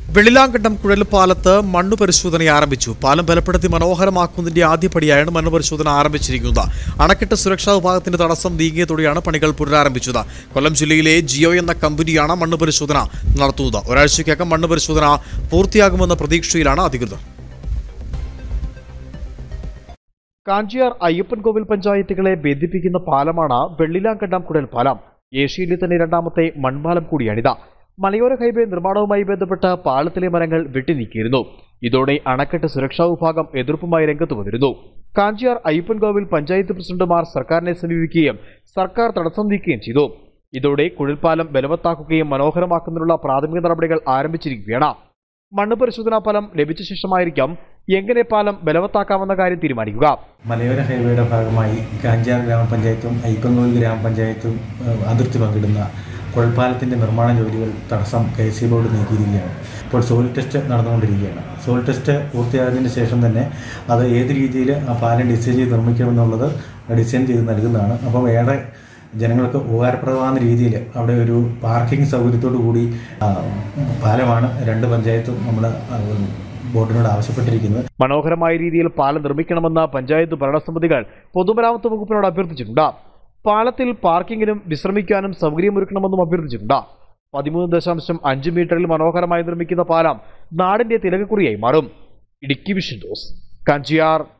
വെള്ളിലാങ്കണ്ടം കുഴൽപ്പാലത്ത് മണ്ണു പരിശോധന ആരംഭിച്ചു പാലം ബലപ്പെടുത്തി മനോഹരമാക്കുന്നതിന്റെ ആദ്യപടിയായാണ് മണ്ണ് പരിശോധന ആരംഭിച്ചിരിക്കുന്നത് അണക്കെട്ട് സുരക്ഷാ വിഭാഗത്തിന്റെ തടസ്സം നീങ്ങിയതോടെയാണ് പണികൾ പുനരാരംഭിച്ചത് കൊല്ലം ജില്ലയിലെ ജിയോ എന്ന കമ്പനിയാണ് മണ്ണ് പരിശോധന നടത്തുന്നത് ഒരാഴ്ചയ്ക്കകം മണ്ണ് പരിശോധന പൂർത്തിയാകുമെന്ന പ്രതീക്ഷയിലാണ് അധികൃതർ കാഞ്ചിയാർ അയ്യപ്പൻകോവിൽ പഞ്ചായത്തുകളെ ബന്ധിപ്പിക്കുന്ന പാലമാണ് വെള്ളിലാങ്കണ്ടം കുടൽ പാലം ഏഷ്യയിലെ തന്നെ രണ്ടാമത്തെ മൺപാലം കൂടിയാണിത് മലയോര ഹൈവേ നിർമ്മാണവുമായി ബന്ധപ്പെട്ട് പാലത്തിലെ മരങ്ങൾ വെട്ടിനീക്കിയിരുന്നു ഇതോടെ അണക്കെട്ട് സുരക്ഷാ വിഭാഗം എതിർപ്പുമായി രംഗത്ത് വന്നിരുന്നു കാഞ്ചിയാർ അയ്യപ്പൻകോവിൽ പഞ്ചായത്ത് പ്രസിഡന്റുമാർ സർക്കാരിനെ സമീപിക്കുകയും സർക്കാർ തടസ്സം നീക്കുകയും ചെയ്തു ഇതോടെ കുഴൽപ്പാലം ബലവത്താക്കുകയും മനോഹരമാക്കുന്നതിനുള്ള പ്രാഥമിക നടപടികൾ ആരംഭിച്ചിരിക്കുകയാണ് മണ്ണ് പരിശോധനാ ഫലം ലഭിച്ച ശേഷമായിരിക്കാം എങ്ങനെ പാലം ബലവത്താക്കാമെന്ന കാര്യം തീരുമാനിക്കുക മലയോര ഹൈവേയുടെ ഭാഗമായി കാഞ്ചാർ ഗ്രാമപഞ്ചായത്തും അയ്യപ്പൻകോവിൽ ഗ്രാമപഞ്ചായത്തും ഏഹ്, അതിർത്തി പങ്കിടുന്ന കുഴൽപ്പാലത്തിൻ്റെ നിർമ്മാണ ജോലികൾ തടസ്സം കെ സി ബോർഡ് നീക്കിയിരിക്കുകയാണ് ഇപ്പോൾ സോയിൽ ടെസ്റ്റ് നടന്നുകൊണ്ടിരിക്കുകയാണ് സോയിൽ ടെസ്റ്റ് പൂർത്തിയായതിന് ശേഷം തന്നെ അത് ഏത് രീതിയിൽ ആ പാലം ഡിസൈൻ ചെയ്ത് നിർമ്മിക്കണമെന്നുള്ളത് ഡിസൈൻ ചെയ്ത് നൽകുന്നതാണ് അപ്പം ഏറെ ജനങ്ങൾക്ക് ഉപകാരപ്രദമാകുന്ന രീതിയിൽ അവിടെ ഒരു പാർക്കിംഗ് സൗകര്യത്തോടു കൂടി ആ, പാലമാണ് രണ്ട് പഞ്ചായത്തും നമ്മൾ ബോർഡിനോട് ആവശ്യപ്പെട്ടിരിക്കുന്നത് മനോഹരമായ രീതിയിൽ പാലം നിർമ്മിക്കണമെന്ന പഞ്ചായത്ത് ഭരണസമിതികൾ പൊതുമരാമത്ത് വകുപ്പിനോട് അഭ്യർത്ഥിച്ചിട്ടുണ്ട് പാലത്തിൽ പാർക്കിങ്ങിനും വിശ്രമിക്കാനും സൗകര്യമൊരുക്കണമെന്നും അഭ്യർത്ഥിച്ചിട്ടുണ്ട് പതിമൂന്ന് ദശാംശം അഞ്ച് മീറ്ററിൽ മനോഹരമായി നിർമ്മിക്കുന്ന പാലം നാടിന്റെ തിലകക്കുറിയായി മാറും ഇടുക്കി വിഷൻ ന്യൂസ് കാഞ്ചിയാർ